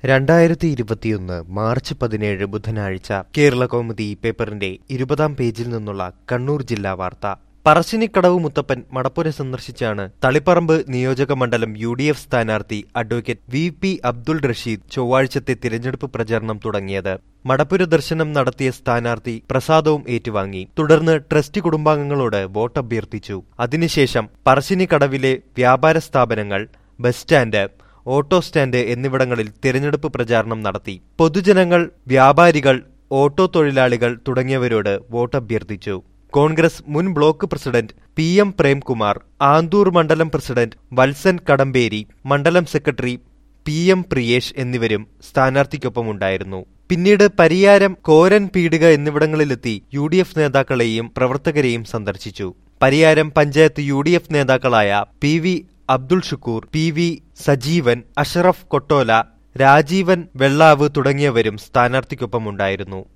രണ്ടായിരത്തി ഇരുപത്തിയൊന്ന് മാർച്ച് പതിനേഴ് ബുധനാഴ്ച കേരള കൗമുദി പേപ്പറിന്റെ ഇരുപതാം പേജിൽ നിന്നുള്ള കണ്ണൂർ ജില്ലാ വാർത്ത പറശ്ശിനിക്കടവ് മുത്തപ്പൻ മടപ്പുര സന്ദർശിച്ചാണ് തളിപ്പറമ്പ് നിയോജക മണ്ഡലം യു ഡി എഫ് സ്ഥാനാർത്ഥി advocate V P Abdul Rasheed ചൊവ്വാഴ്ചത്തെ തിരഞ്ഞെടുപ്പ് പ്രചരണം തുടങ്ങിയത് മടപ്പുര ദർശനം നടത്തിയ സ്ഥാനാർത്ഥി പ്രസാദവും ഏറ്റുവാങ്ങി തുടർന്ന് ട്രസ്റ്റ് കുടുംബാംഗങ്ങളോട് വോട്ട് അഭ്യർത്ഥിച്ചു അതിനുശേഷം പറശ്ശിനിക്കടവിലെ വ്യാപാര സ്ഥാപനങ്ങൾ ബസ് സ്റ്റാൻഡ് ഓട്ടോ സ്റ്റാൻഡ് എന്നിവിടങ്ങളിൽ തിരഞ്ഞെടുപ്പ് പ്രചാരണം നടത്തി പൊതുജനങ്ങൾ വ്യാപാരികൾ ഓട്ടോ തൊഴിലാളികൾ തുടങ്ങിയവരോട് വോട്ടഭ്യർത്ഥിച്ചു കോൺഗ്രസ് മുൻ block president P M Premkumar Anthoor മണ്ഡലം പ്രസിഡന്റ് വത്സൻ കടമ്പേരി മണ്ഡലം സെക്രട്ടറി പി എം പ്രിയേഷ് എന്നിവരും സ്ഥാനാർത്ഥിക്കൊപ്പമുണ്ടായിരുന്നു പിന്നീട് പരിയാരം കോരൻ പീടിക എന്നിവിടങ്ങളിലെത്തി യു ഡി എഫ് നേതാക്കളെയും പ്രവർത്തകരെയും സന്ദർശിച്ചു Pariyaram panchayat U D F നേതാക്കളായ P V Abdul Shukkur P V Sajeevan Ashraf Kottola Rajeevan Vellav തുടങ്ങിയവരും സ്ഥാനാർത്ഥിക്കൊപ്പമുണ്ടായിരുന്നു